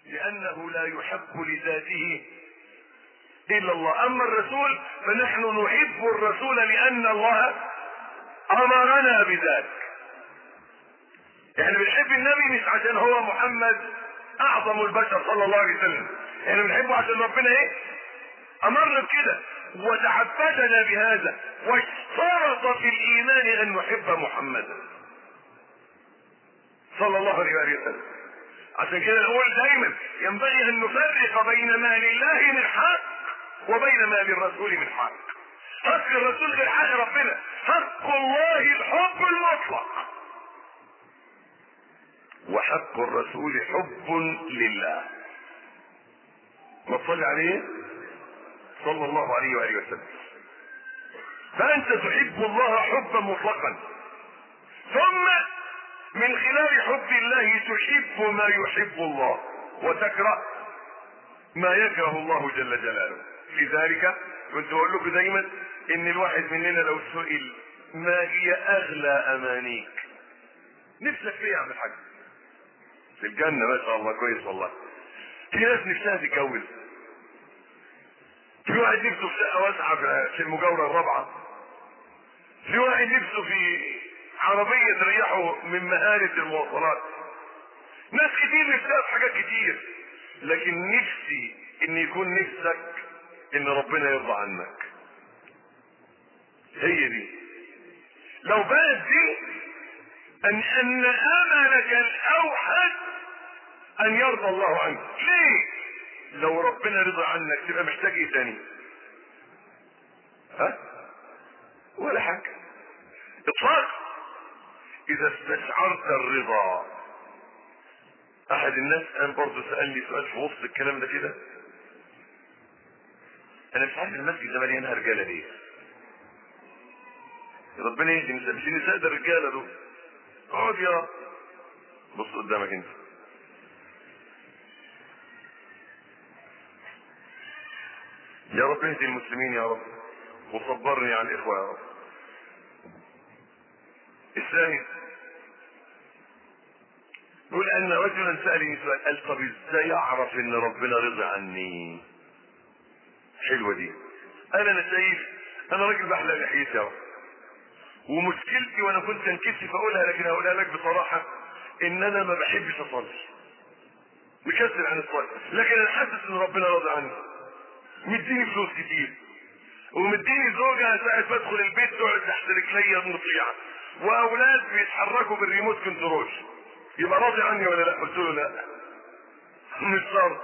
لانه لا يحب لذاته الا الله اما الرسول فنحن نحب الرسول لان الله امرنا بذلك احنا بنحب النبي مش عشان هو محمد اعظم البشر صلى الله عليه وسلم احنا بنحبه عشان ربنا ايه امرنا بكده وتعبدنا بهذا واشترط في الايمان ان نحب محمدا صلى الله عليه وآله وسلم عشان كده نقول دايما ينبغي ان نفرق بين ما لله من حق وبين ما للرسول من حق حق الرسول غير حق ربنا حق الله الحب المطلق وحق الرسول حب لله ما تصلي عليه صلى الله عليه وآله وسلم فأنت تحب الله حبا مطلقا ثم من خلال حب الله تحب ما يحب الله وتكره ما يكره الله جل جلاله لذلك كنت اقول لكم دايما ان الواحد مننا لو سئل ما هي اغلى امانيك نفسك في يا عم الحاج في الجنة ما شاء الله كويس والله في ناس نفسها تتجوز في واحد نفسه في شقة واسعة في المجاورة الرابعة في واحد نفسه في عربية تريحه من مهانة المواصلات ناس كتير نفسها في حاجات كتير لكن نفسي ان يكون نفسك ان ربنا يرضى عنك هي دي لو بقت دي ان ان املك الاوحد ان يرضى الله عنك ليه لو ربنا رضى عنك تبقى محتاج ايه تاني ها ولا حاجه اطلاق اذا استشعرت الرضا احد الناس كان برضه سالني سؤال في وسط الكلام ده كده انا مش عارف المسجد ده مليان رجاله ليه ربنا يهدي النساء مش النساء ده الرجاله دول اقعد يا بص قدامك انت يا رب اهدي المسلمين يا رب وصبرني على الاخوه يا رب الثاني يقول ان رجلا سالني سؤال قال طب ازاي اعرف ان ربنا رضي عني حلوه دي قال انا شايف انا راجل بحلق لحيتي اهو ومشكلتي وانا كنت انكسف اقولها لكن هقولها لك بصراحه ان انا ما بحبش اصلي مكسر عن الصلاه لكن انا حاسس ان ربنا راضي عني مديني فلوس كتير ومديني زوجة ساعة ما ادخل البيت تقعد تحت رجلي المطيعة واولاد بيتحركوا بالريموت كنترول يبقى راضي عني ولا لا قلت له لا مش شرط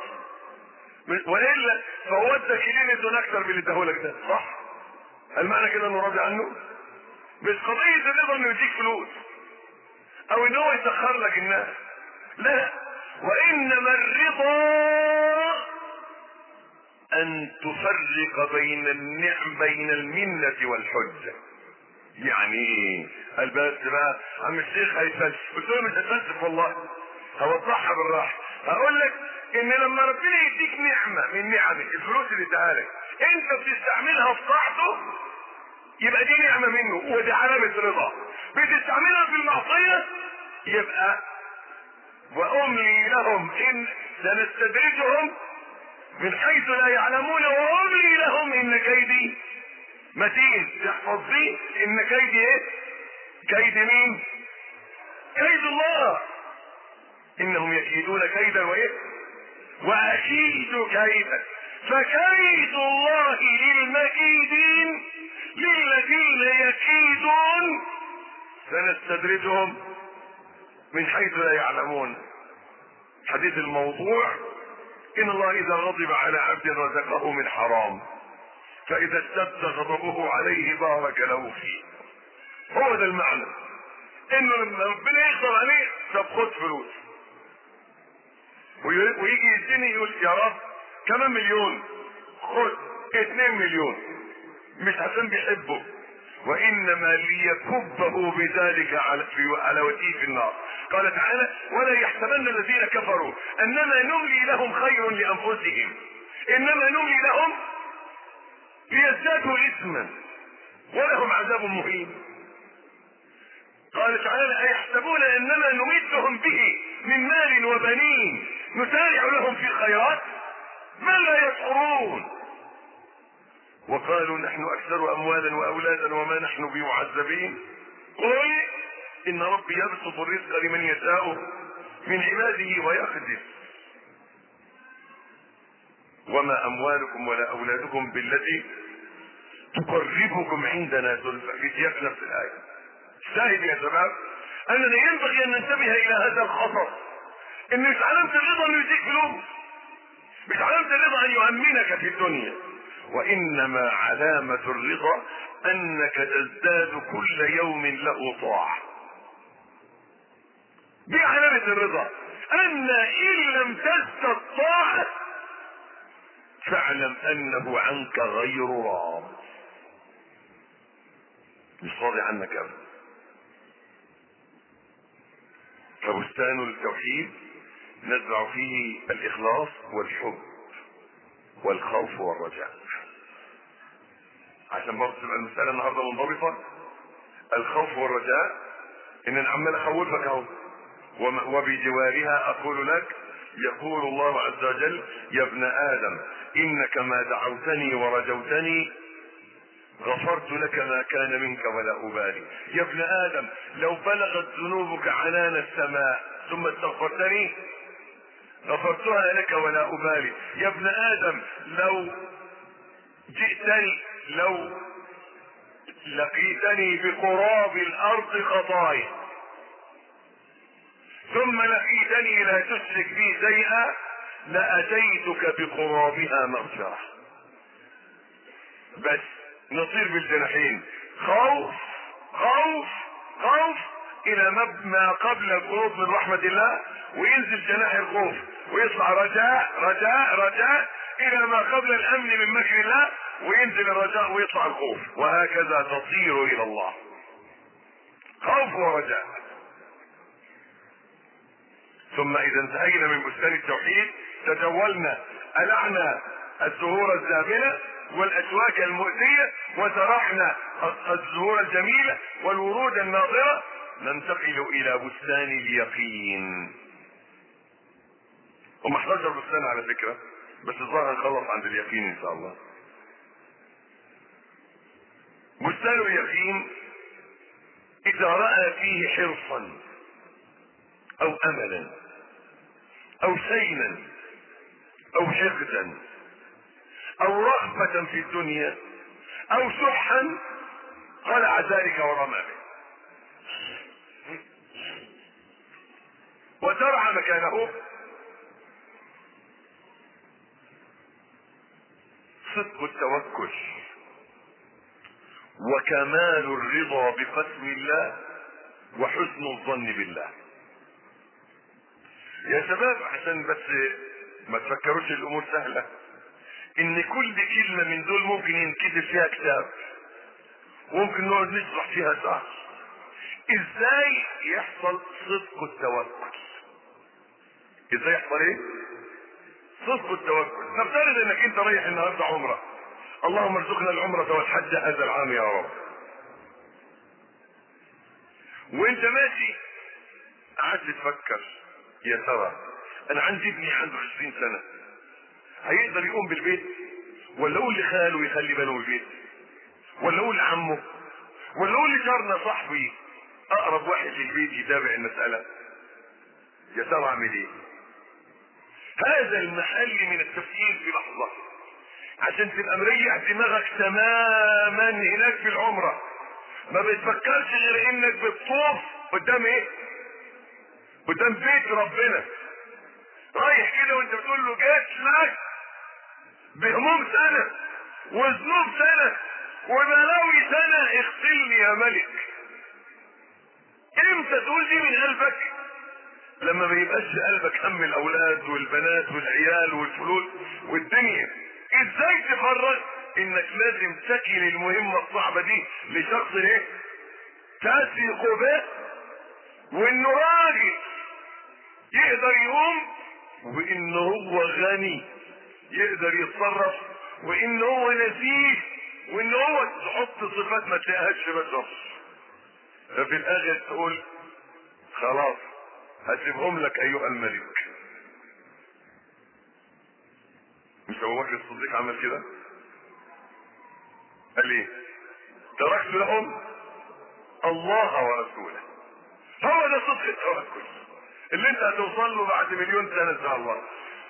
والا فهو ادى كيلين ادون اكتر من اللي اداهولك ده صح هل معنى كده انه راضي عنه مش قضية الرضا انه يديك فلوس او ان هو يسخر لك الناس لا وانما الرضا ان تفرق بين النعم بين المنة والحجة يعني ايه قال بس بقى عم الشيخ هيفلسف قلت له مش هتفلسف والله هوضحها بالراحه هقول لك ان لما ربنا يديك نعمه من نعمه الفلوس اللي اداها لك انت بتستعملها في طاعته يبقى دي نعمه منه ودي علامه رضا بتستعملها في المعصيه يبقى واملي لهم ان سنستدرجهم من حيث لا يعلمون واملي لهم ان كيدي متين تحفظ دي ان كيدي ايه كيد مين كيد الله انهم يكيدون كيدا وايه واكيد كيدا فكيد الله للمكيدين للذين يكيدون سنستدرجهم من حيث لا يعلمون حديث الموضوع ان الله اذا غضب على عبد رزقه من حرام فاذا اشتد غضبه عليه بارك له فيه هو ده المعنى انه لما ربنا يغضب عليه طب خد فلوس ويجي يديني يقول يا رب كمان مليون خد اتنين مليون مش عشان بيحبه وانما ليكبه بذلك على في على وجهه في النار قال تعالى ولا يحسبن الذين كفروا انما نملي لهم خير لانفسهم انما نملي لهم ليزدادوا اثما ولهم عذاب مهين قال تعالى ايحسبون انما نمدهم به من مال وبنين نسارع لهم في الخيرات ما لا يشعرون وقالوا نحن اكثر اموالا واولادا وما نحن بمعذبين قل ان ربي يبسط الرزق لمن يشاء من عباده ويقدر وما اموالكم ولا اولادكم بالتي تقربكم عندنا زلفى في سياق نفس الايه شاهد يا شباب اننا ينبغي ان ننتبه الى هذا الخطر ان مش علامه الرضا انه يديك فلوس مش علامه الرضا ان يؤمنك في الدنيا وانما علامه الرضا انك تزداد كل يوم له طاعه دي علامه الرضا ان ان لم تزدد طاعه فاعلم انه عنك غير راض مش راضي عنك ابدا فبستان التوحيد نزرع فيه الاخلاص والحب والخوف والرجاء عشان برضه تبقى المسألة النهاردة منضبطة الخوف والرجاء ان انا عمال اخوفك اهو وم- وبجوارها اقول لك يقول الله عز وجل يا ابن ادم انك ما دعوتني ورجوتني غفرت لك ما كان منك ولا ابالي يا ابن ادم لو بلغت ذنوبك عنان السماء ثم استغفرتني غفرتها لك ولا ابالي يا ابن ادم لو جئتني لو لقيتني بقراب الارض خطايا ثم لقيتني لا تشرك بي شيئا لاتيتك بقرابها مغفره بس نطير بالجناحين خوف خوف خوف الى مب- ما قبل القرب من رحمة الله وينزل جناح الخوف ويطلع رجاء رجاء رجاء الى ما قبل الامن من مكر الله وينزل الرجاء ويطلع الخوف وهكذا تطير الى الله خوف ورجاء ثم اذا انتهينا من بستان التوحيد تجولنا العنا الزهور الزابله والاشواك المؤذيه وزرعنا الزهور الجميله والورود الناضره ننتقل الى بستان اليقين هم 11 بستان على فكره بس الظاهر نخلص عند اليقين ان شاء الله بستان اليقين اذا راى فيه حرصا او املا او سينا او حقدا او رغبة في الدنيا او سحا خلع ذلك ورمى به وزرع مكانه صدق التوكل وكمال الرضا بقسم الله وحسن الظن بالله يا شباب عشان بس ما تفكروش الامور سهلة ان كل كلمة من دول ممكن ينكتب فيها كتاب وممكن نقعد نشرح فيها ساعة ازاي يحصل صدق التوكل ازاي يحصل ايه صدق التوكل نفترض انك انت رايح النهارده عمره اللهم ارزقنا العمرة والحج هذا العام يا رب وانت ماشي قعدت تفكر يا ترى انا عندي ابني عنده 20 سنة هيقدر يقوم بالبيت ولا اقول لخاله يخلي باله من البيت ولا اقول لعمه ولا اقول لجارنا صاحبي اقرب واحد للبيت يتابع المسألة يا ترى اعمل ايه هذا المحل من التفكير في لحظة عشان تبقى مريح دماغك تماما هناك في العمرة ما بتفكرش غير انك بتطوف قدام ايه قدام بيت ربنا رايح كده وانت بتقول له جات لك بهموم سنة وذنوب سنة وبلاوي سنة اغسلني يا ملك امتى تقول دي من قلبك لما ما يبقاش قلبك هم الاولاد والبنات والعيال والفلوس والدنيا ازاي تفرغ انك لازم تكل المهمة الصعبة دي لشخص ايه تثق به وانه راجل يقدر يقوم وان هو غني يقدر يتصرف وان هو نزيه وان هو تحط صفات ما تلاقيهاش في بشر ففي الاخر تقول خلاص هسيبهم لك ايها الملك مش ابو بكر الصديق عمل كده قال ايه تركت لهم الله ورسوله هو ده صدق التوكل اللي انت هتوصل له بعد مليون سنه ان شاء الله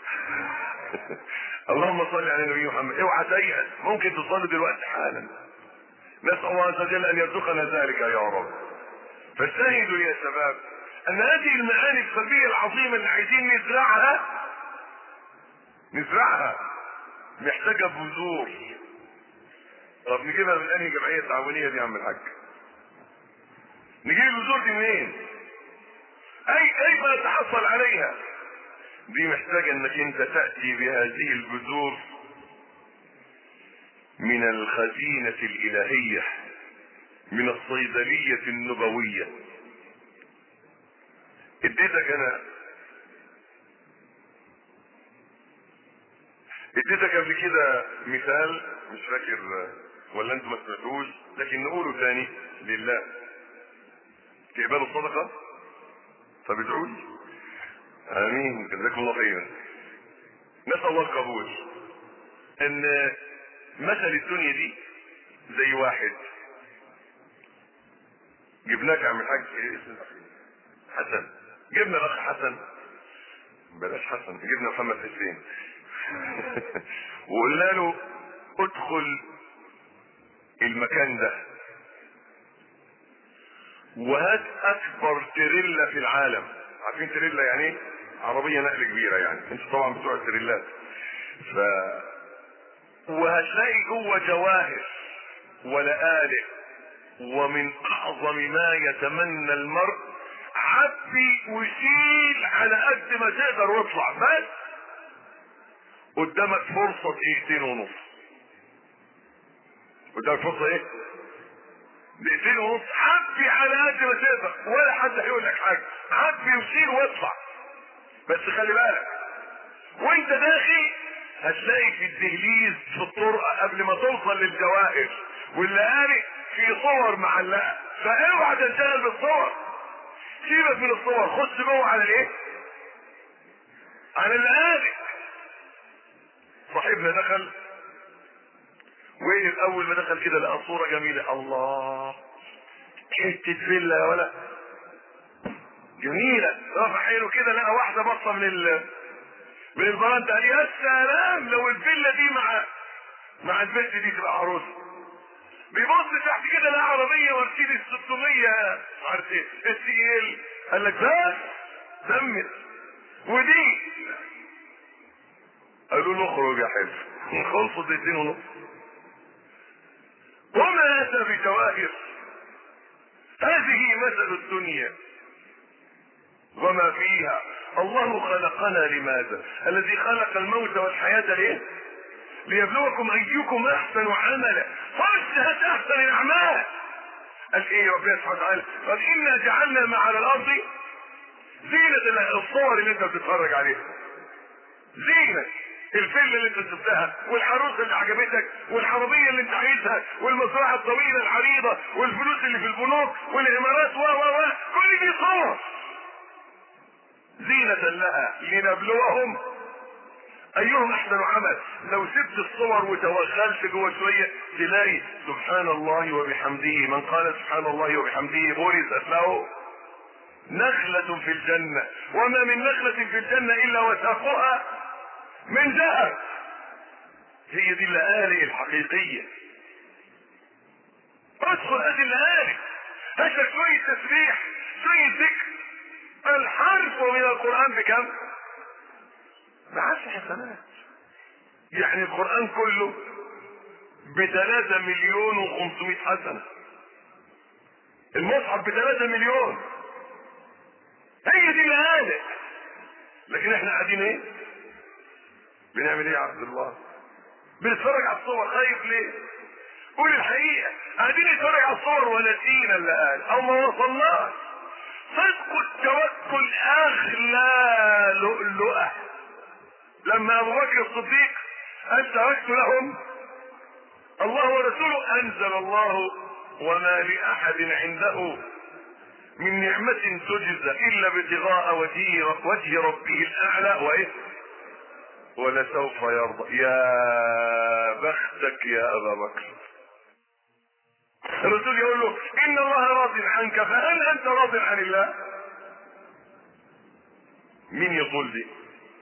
اللهم صل على النبي محمد اوعى تيأس ممكن تصلي دلوقتي حالا نسأل الله عز وجل ان يرزقنا ذلك يا رب فاجتهدوا يا شباب ان هذه المعاني القلبيه العظيمه اللي عايزين نزرعها نزرعها محتاجه بذور طب نجيبها من انهي جمعيه تعاونيه دي يا عم الحاج نجيب البذور دي منين اي كيف نتحصل عليها دي محتاجة انك انت تأتي بهذه البذور من الخزينة الالهية من الصيدلية النبوية اديتك انا اديتك قبل كده مثال مش فاكر ولا انتوا ما سمعتوش لكن نقوله تاني لله تقبلوا الصدقة طب ادعوا لي امين جزاكم الله خيرا نسال الله القبول ان مثل الدنيا دي زي واحد جبناك يا عم الحاج ايه اسمه حسن جبنا الاخ حسن بلاش حسن جبنا محمد حسين وقلنا له ادخل المكان ده وهات اكبر تريلا في العالم عارفين تريلا يعني ايه عربيه نقل كبيره يعني انتوا طبعا بتوع التريلات ف وهتلاقي جوه جواهر ولآلئ ومن اعظم ما يتمنى المرء عبي وشيل على قد ما تقدر واطلع بس قدامك فرصة دقيقتين ونص قدامك فرصة ايه؟ دقيقتين ونص عبي على قد ما تقدر ولا حد هيقول لك حاجة عبي وشيل واطلع بس خلي بالك وانت داخل هتلاقي في الدهليز في الطرقة قبل ما توصل للجواهر والليالي في صور معلقة فاوعى تنشغل بالصور سيبك من الصور خش جوه على الايه؟ على الليالي صاحبنا دخل وين اول ما دخل كده لقى صوره جميله الله حته فيلا يا ولا جميله رفع عينه كده لقى واحده بصه من ال من البراند قال يا سلام لو الفيلا دي مع مع البنت دي تبقى عروسه بيبص تحت كده لقى عربيه مرسيدس 600 عارف ايه السي ال قال لك بس دمت ودي قالوا له اخرج يا حلو خلصوا دقيقتين ونص وما اتى بجواهر هذه مثل الدنيا وما فيها الله خلقنا لماذا الذي خلق الموت والحياة ليه ليبلوكم ايكم احسن عملا فاجتهد احسن الاعمال قال ايه ربنا سبحانه وتعالى قال انا جعلنا ما على الارض زينة الصور اللي انت بتتفرج عليها زينة الفيلم اللي انت شفتها والعروسه اللي عجبتك والحراميه اللي انت عايزها والمزرعه الطويله العريضه والفلوس اللي في البنوك والامارات و و و كل دي صور زينة لها لنبلوهم ايهم احسن عمل لو سبت الصور وتوغلت جوه شويه تلاقي سبحان الله وبحمده من قال سبحان الله وبحمده برزت له نخلة في الجنة وما من نخلة في الجنة الا وساقها من ذهب هي دي اللآلئ الحقيقية ادخل هذه اللآلئ هات شوية تسبيح شوية ذكر الحرف من القرآن بكم؟ بعشر حسنات يعني القرآن كله بثلاثة مليون وخمسمائة حسنة المصحف بثلاثة مليون هي دي اللآلئ لكن احنا قاعدين ايه؟ بنعمل ايه يا عبد الله بنتفرج على الصور خايف ليه قول الحقيقة قاعدين نتفرج على الصور ونسينا اللي قال او ما وصلناش صدق التوكل اغلى لؤلؤة لما ابو بكر الصديق قال تركت لهم الله ورسوله انزل الله وما لاحد عنده من نعمة تجزى إلا ابتغاء وجه وجه ربه الأعلى وإيه؟ ولسوف يرضى يا بختك يا أبا بكر الرسول يقول له إن الله راض عنك فهل أنت راض عن الله؟ مين يقول دي؟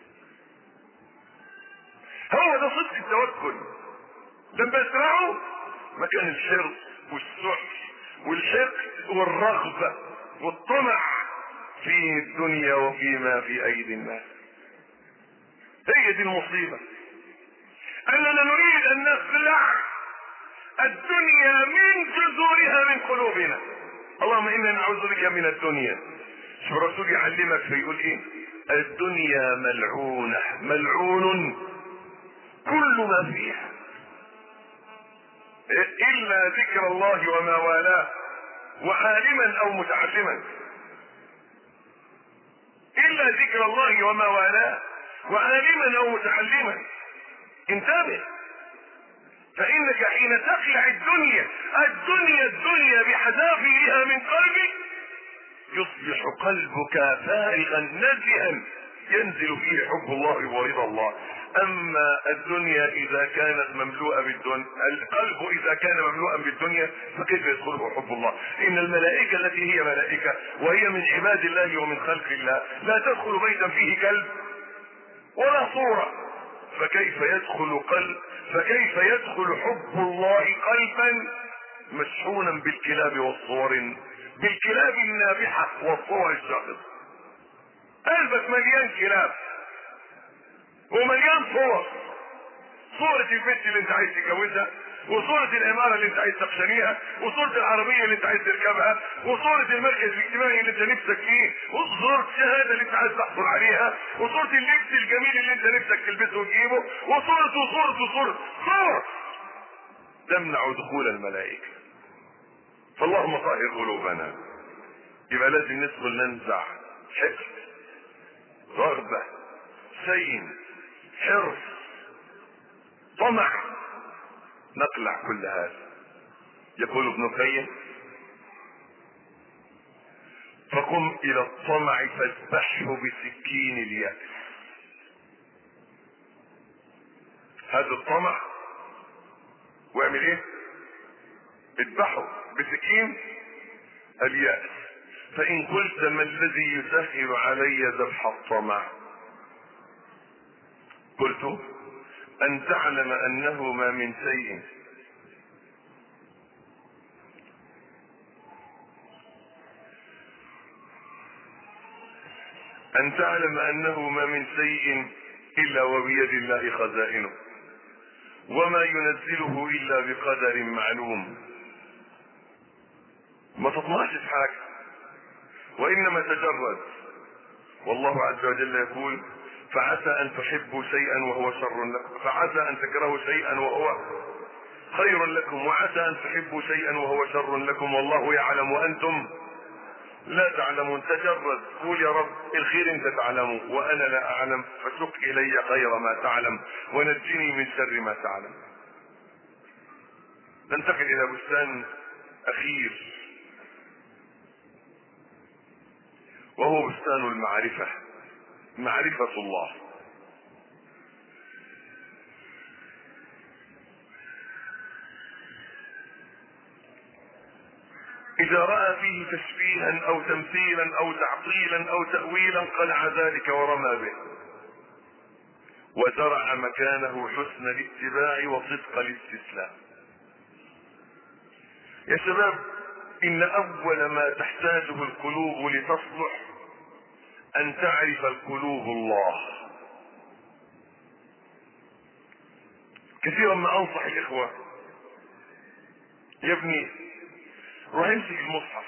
هو ده صدق التوكل لما اسمعوا مكان الحرص والسحر والحقد والرغبة والطمع في الدنيا وفيما في ايدي الناس هي دي المصيبة اننا نريد ان نخلع الدنيا من جذورها من قلوبنا اللهم انا نعوذ بك من الدنيا شوف الرسول يعلمك فيقول ايه الدنيا ملعونة ملعون كل ما فيها الا ذكر الله وما والاه وعالما او متعلما الا ذكر الله وما والاه وعالما او متعلما انتبه فانك حين تخلع الدنيا الدنيا الدنيا بحذافيرها من قلبك يصبح قلبك فارغا نزها ينزل فيه حب الله ورضا الله اما الدنيا اذا كانت مملوءة بالدنيا القلب اذا كان مملوءا بالدنيا فكيف يدخله حب الله ان الملائكة التي هي ملائكة وهي من عباد الله ومن خلق الله لا تدخل بيتا فيه كلب ولا صورة فكيف يدخل قلب فكيف يدخل حب الله قلبا مشحونا بالكلاب والصور بالكلاب النابحة والصور الشاخصة قلبك مليان كلاب ومليان صور صورة البنت اللي انت عايز تتجوزها وصورة العمارة اللي انت عايز تقشنيها وصورة العربية اللي انت عايز تركبها وصورة المركز الاجتماعي اللي انت نفسك فيه وصورة الشهادة اللي انت عايز تحصل عليها وصورة اللبس الجميل اللي انت نفسك تلبسه وتجيبه وصورة وصورة وصورة صور تمنع دخول الملائكة فاللهم طهر قلوبنا يبقى لازم ندخل ننزع حقد رغبة سين حرص طمع نقلع كل هذا يقول ابن القيم فقم الى الطمع فاذبحه بسكين اليأس هذا الطمع واعمل ايه اذبحه بسكين اليأس فان قلت ما الذي يسهل علي ذبح الطمع قلت ان تعلم انه ما من شيء ان تعلم انه ما من شيء الا وبيد الله خزائنه وما ينزله الا بقدر معلوم ما تطمعش في حاجه وانما تجرد والله عز وجل يقول فعسى ان تحبوا شيئا وهو شر لكم فعسى ان تكرهوا شيئا وهو خير لكم وعسى ان تحبوا شيئا وهو شر لكم والله يعلم وانتم لا تعلمون تجرد قول يا رب الخير انت تعلمه وانا لا اعلم فسق الي خير ما تعلم ونجني من شر ما تعلم ننتقل الى بستان اخير وهو بستان المعرفة معرفة الله إذا رأى فيه تشبيها أو تمثيلا أو تعطيلا أو تأويلا قلع ذلك ورمى به وزرع مكانه حسن الاتباع وصدق الاستسلام يا شباب إن أول ما تحتاجه القلوب لتصلح أن تعرف القلوب الله كثيرا ما أنصح الإخوة يا ابني روح امسك المصحف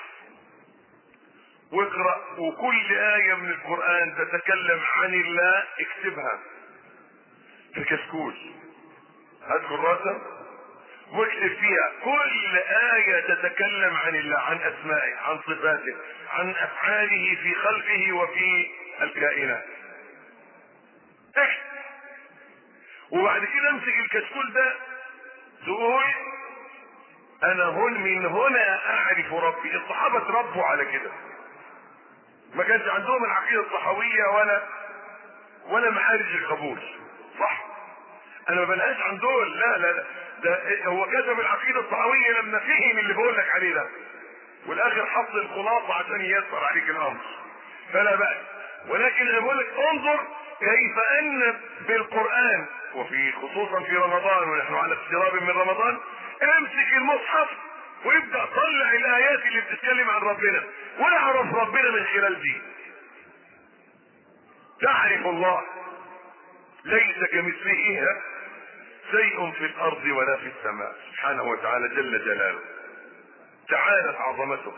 واقرا وكل آية من القرآن تتكلم عن الله اكتبها في كشكول هات كراسة واكتب فيها كل آية تتكلم عن الله عن أسمائه عن صفاته عن أفعاله في خلقه وفي الكائنات اكتب وبعد كده امسك الكشكول ده تقول انا هون من هنا اعرف ربي الصحابة تربوا على كده ما كانش عندهم العقيدة الصحوية ولا ولا معارج القبول صح انا ما بنقاش عن دول لا لا لا ده هو كتب العقيدة الصحوية لما فهم اللي بقول لك عليه ده والاخر حط الخلاصة عشان ييسر عليك الامر فلا بأس ولكن انا بقول لك انظر كيف ان بالقرآن وفي خصوصا في رمضان ونحن على اقتراب من رمضان امسك المصحف وابدأ طلع الايات اللي بتتكلم عن ربنا واعرف ربنا من خلال دي تعرف الله ليس كمثله شيء في الارض ولا في السماء سبحانه وتعالى جل جلاله تعالت عظمته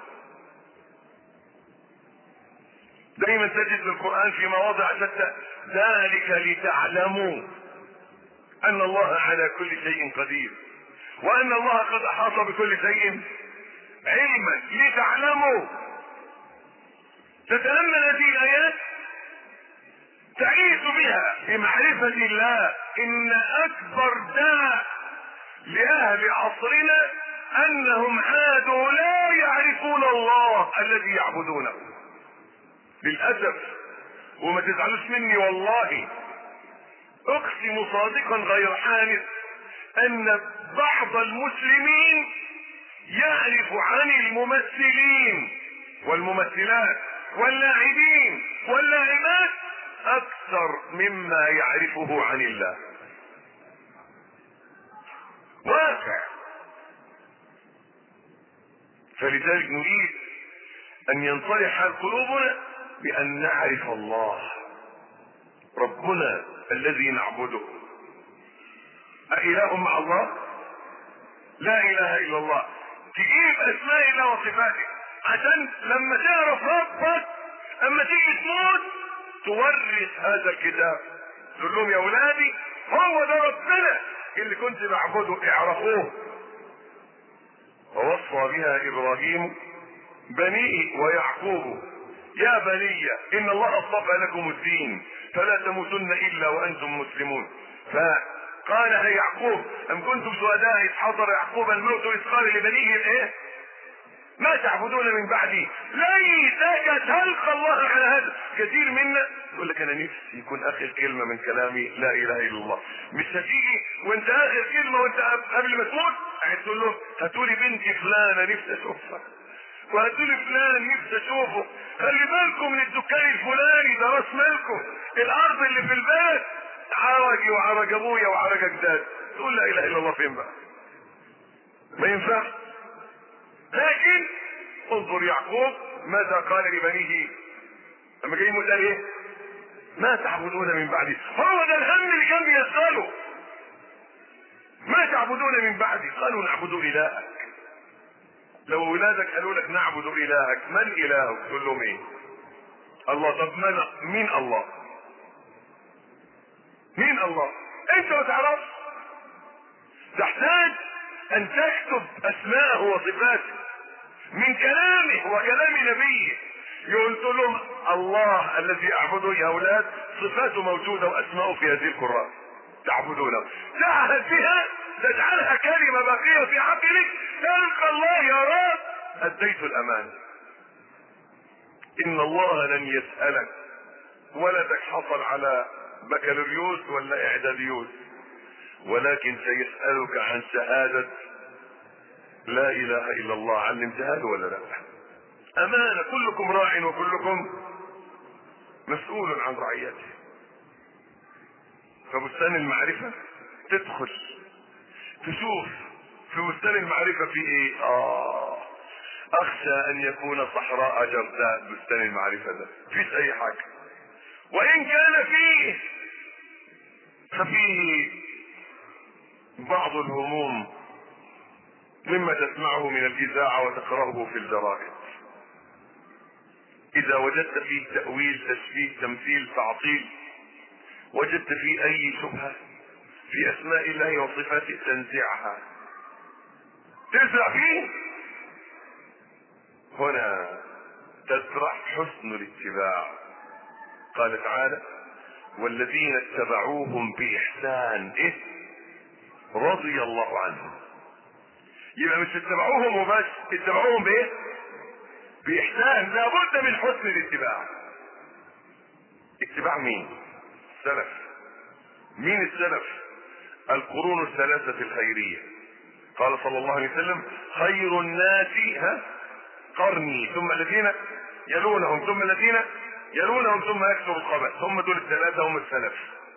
دائما تجد في القرآن في مواضع شتى ذلك لتعلموا ان الله على كل شيء قدير وان الله قد احاط بكل شيء علما لتعلموا تتأمل هذه الآيات تعيش بها بمعرفة الله إن أكبر داء لأهل عصرنا أنهم عادوا لا يعرفون الله الذي يعبدونه للأسف وما تزعلوش مني والله أقسم صادقا غير حانث أن بعض المسلمين يعرف عن الممثلين والممثلات واللاعبين واللاعبات اكثر مما يعرفه عن الله واقع فلذلك نريد ان ينصلح قلوبنا بان نعرف الله ربنا الذي نعبده أإله مع الله لا اله الا الله تجيب اسماء الله وصفاته عشان لما تعرف ربك اما تيجي تموت تورث هذا الكتاب تقول لهم يا اولادي هو ده ربنا اللي كنت بعبده اعرفوه ووصى بها ابراهيم بنيه ويعقوب يا بني ان الله اصطفى لكم الدين فلا تموتن الا وانتم مسلمون فقال يعقوب ام كنتم شهداء اذ حضر يعقوب الموت اذ قال لبنيه ايه ما تعبدون من بعدي ليتك تلقى الله على هذا كثير منا يقول لك انا نفسي يكون اخر كلمة من كلامي لا اله الا الله مش هتيجي وانت اخر كلمة وانت قبل ما تموت قاعد تقول له هاتولي بنتي فلانة نفسي اشوفها وهاتولي فلان نفسي اشوفه خلي بالكم من الدكان الفلاني ده راس مالكم الارض اللي في البلد عرجي وعرج ابويا وعرج اجداد تقول لا اله الا الله فين بقى ما ينفعش لكن انظر يعقوب ماذا قال لبنيه لما جاي يموت قال ايه ما تعبدون من بعدي هو ده الهم اللي كان بيسأله ما تعبدون من بعدي قالوا نعبد الهك لو ولادك قالوا لك نعبد الهك من الهك تقول لهم ايه الله طب من مين الله مين الله انت ما تعرفش تحتاج ان تكتب اسماءه وصفاته من كلامه وكلام نبيه يقول لهم الله الذي اعبده يا اولاد صفاته موجوده واسماؤه في هذه القران تعبدونه تعهد بها تجعلها كلمه باقيه في عقلك تلقى الله يا رب اديت الامان ان الله لن يسالك ولدك حصل على بكالوريوس ولا اعداديوس ولكن سيسالك عن شهاده لا اله الا الله علمتها له ولا لا امانه كلكم راع وكلكم مسؤول عن رعيته فبستان المعرفة تدخل تشوف في بستان المعرفة في ايه اه اخشى ان يكون صحراء جرداء بستان المعرفة ده فيش اي حاجة وان كان فيه ففيه بعض الهموم مما تسمعه من الاذاعة وتقرأه في الجرائد اذا وجدت فيه تأويل تشبيه تمثيل تعطيل وجدت فيه اي شبهة في اسماء الله وصفاته تنزعها تزرع فيه هنا تزرع حسن الاتباع قال تعالى والذين اتبعوهم باحسان ايه رضي الله عنهم يبقى مش اتبعوهم وبس اتبعوهم بايه باحسان لابد من حسن الاتباع اتباع مين السلف مين السلف القرون الثلاثة الخيرية قال صلى الله عليه وسلم خير الناس ها قرني ثم الذين يلونهم ثم الذين يلونهم ثم يكثر الخبث هم دول الثلاثة هم السلف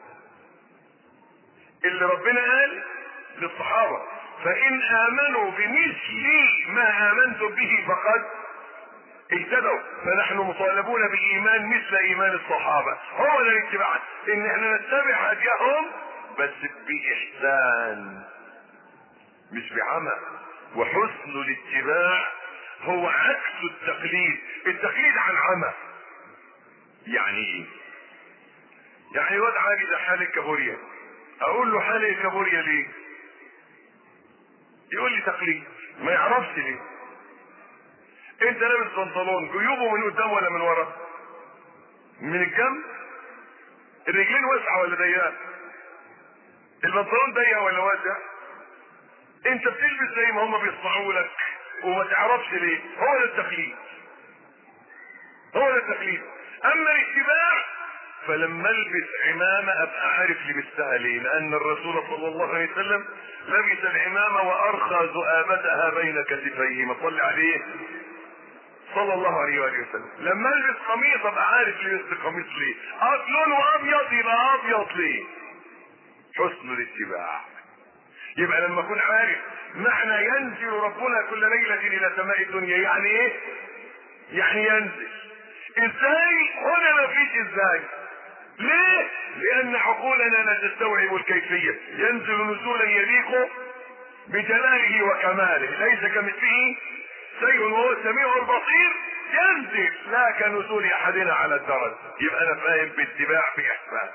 اللي ربنا قال للصحابة فإن آمنوا بمثل ما آمنتم به فقد اهتدوا فنحن مطالبون بإيمان مثل إيمان الصحابة هو ده الاتباع إن احنا نتبع هديهم بس بإحسان مش بعمى وحسن الاتباع هو عكس التقليد التقليد عن عمى يعني ايه يعني واد عالي ده حال الكابوريا اقول له حال الكابوريا ليه يقول لي تقليد ما يعرفش ليه انت لابس بنطلون جيوبه من قدام ولا من ورا من الجنب الرجلين واسعه ولا ضيقه البنطلون ضيق ولا واسع انت بتلبس زي ما هم بيصنعوا لك وما تعرفش ليه هو ده التقليد هو ده التقليد اما الاتباع فلما البس عمامة ابقى عارف لبستها ليه لان الرسول صلى الله عليه وسلم لبس العمامة وارخى ذؤابتها بين كتفيه ما صلي عليه صلى الله عليه وآله وسلم لما البس قميص ابقى عارف لبست قميص ليه اه لونه ابيض يبقى ابيض ليه حسن الاتباع يبقى لما اكون عارف معنى ينزل ربنا كل ليلة الى سماء الدنيا يعني ايه يعني ينزل ازاي هنا ما فيش ازاي ليه لان عقولنا لا تستوعب الكيفية ينزل نزولا يليق بجلاله وكماله ليس كمثله شيء وهو السميع البصير ينزل لا كنزول احدنا على الدرج يبقى انا فاهم باتباع باحسان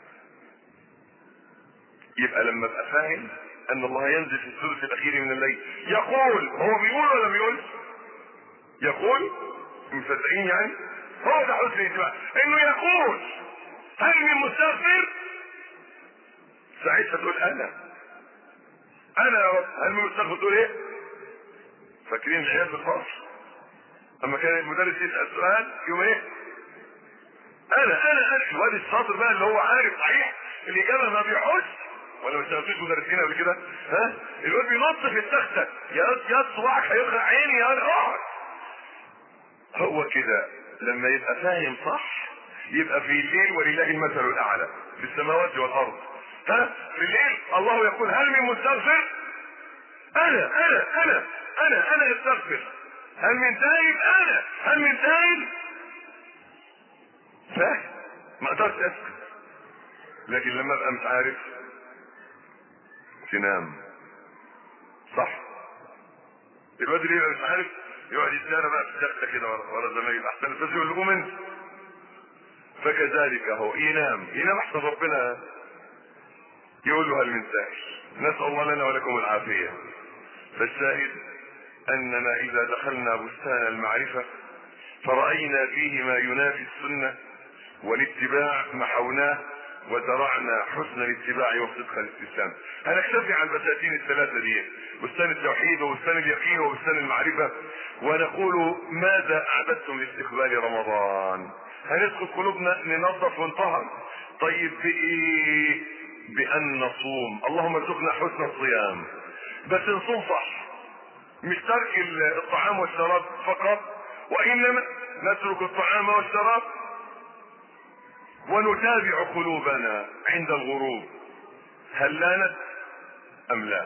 يبقى لما ابقى فاهم ان الله ينزل في الثلث الاخير من الليل يقول هو بيقول ولا بيقول يقول مصدقين يعني هو ده حسن الاتباع انه يقول هل من مستغفر ساعتها تقول انا انا يا رب هل من مستغفر تقول ايه فاكرين العيال في الفصل اما كان المدرس يسال سؤال يقوم ايه انا انا انا الواد الشاطر بقى اللي هو عارف صحيح الاجابه ما بيحوش ولا ما اشتغلتوش مدرسين قبل كده ها الواد بينط في التخته يا يا صباعك هيخرع عيني يا اقعد هو كده لما يبقى فاهم صح يبقى في الليل ولله المثل الاعلى في السماوات والارض ها في الليل الله يقول هل من مستغفر انا انا انا انا انا استغفر هل من تائب انا هل من تائب فاهم ما اقدرش اسكت لكن لما ابقى مش عارف تنام صح الواد اللي يبقى مش عارف يقعد يتنادى بقى في السقف كده ورا ورا زمايل احسن الناس يقول له قوم انت فكذلك اهو ينام ينام احسن ربنا يقول له هل من سائل نسال الله لنا ولكم العافيه فالشاهد اننا اذا دخلنا بستان المعرفه فرأينا فيه ما ينافي السنة والاتباع محوناه وزرعنا حسن الاتباع وصدق الاستسلام هنكتفي على البساتين الثلاثة دي بستان التوحيد وبستان اليقين وبستان المعرفة ونقول ماذا أعددتم لاستقبال رمضان هندخل قلوبنا ننظف ونطهر طيب بإيه بأن نصوم اللهم ارزقنا حسن الصيام بس نصوم صح مش ترك الطعام والشراب فقط وانما نترك الطعام والشراب ونتابع قلوبنا عند الغروب هل لانت ام لا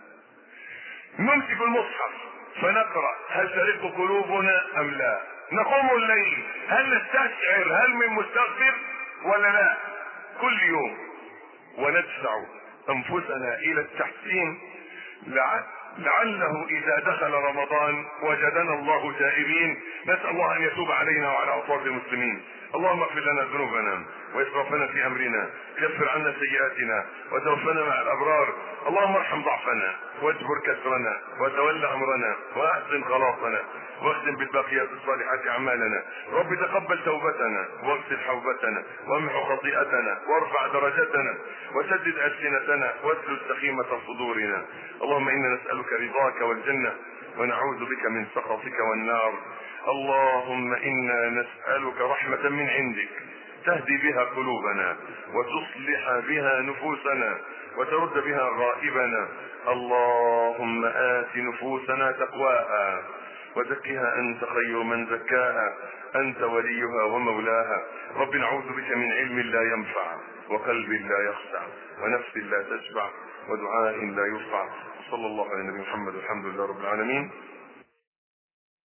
نمسك المصحف فنقرا هل ترق قلوبنا ام لا نقوم الليل هل نستشعر هل من مستغفر ولا لا كل يوم وندفع انفسنا الى التحسين لعل لعله اذا دخل رمضان وجدنا الله تائبين نسال الله ان يتوب علينا وعلى اوصاف المسلمين اللهم اغفر لنا ذنوبنا واسرافنا في امرنا كفر عنا سيئاتنا وتوفنا مع الابرار اللهم ارحم ضعفنا واجبر كسرنا وتول امرنا واحسن خلاصنا واختم بالباقيات الصالحات اعمالنا رب تقبل توبتنا واغسل حوبتنا وامحو خطيئتنا وارفع درجتنا وسدد السنتنا واسلل سخيمه صدورنا اللهم انا نسالك رضاك والجنه ونعوذ بك من سخطك والنار اللهم انا نسألك رحمة من عندك تهدي بها قلوبنا وتصلح بها نفوسنا وترد بها غائبنا اللهم آت نفوسنا تقواها وزكها انت خير من زكاها انت وليها ومولاها رب نعوذ بك من علم لا ينفع وقلب لا يخشع ونفس لا تشبع ودعاء لا يرفع صلى الله على نبي محمد والحمد لله رب العالمين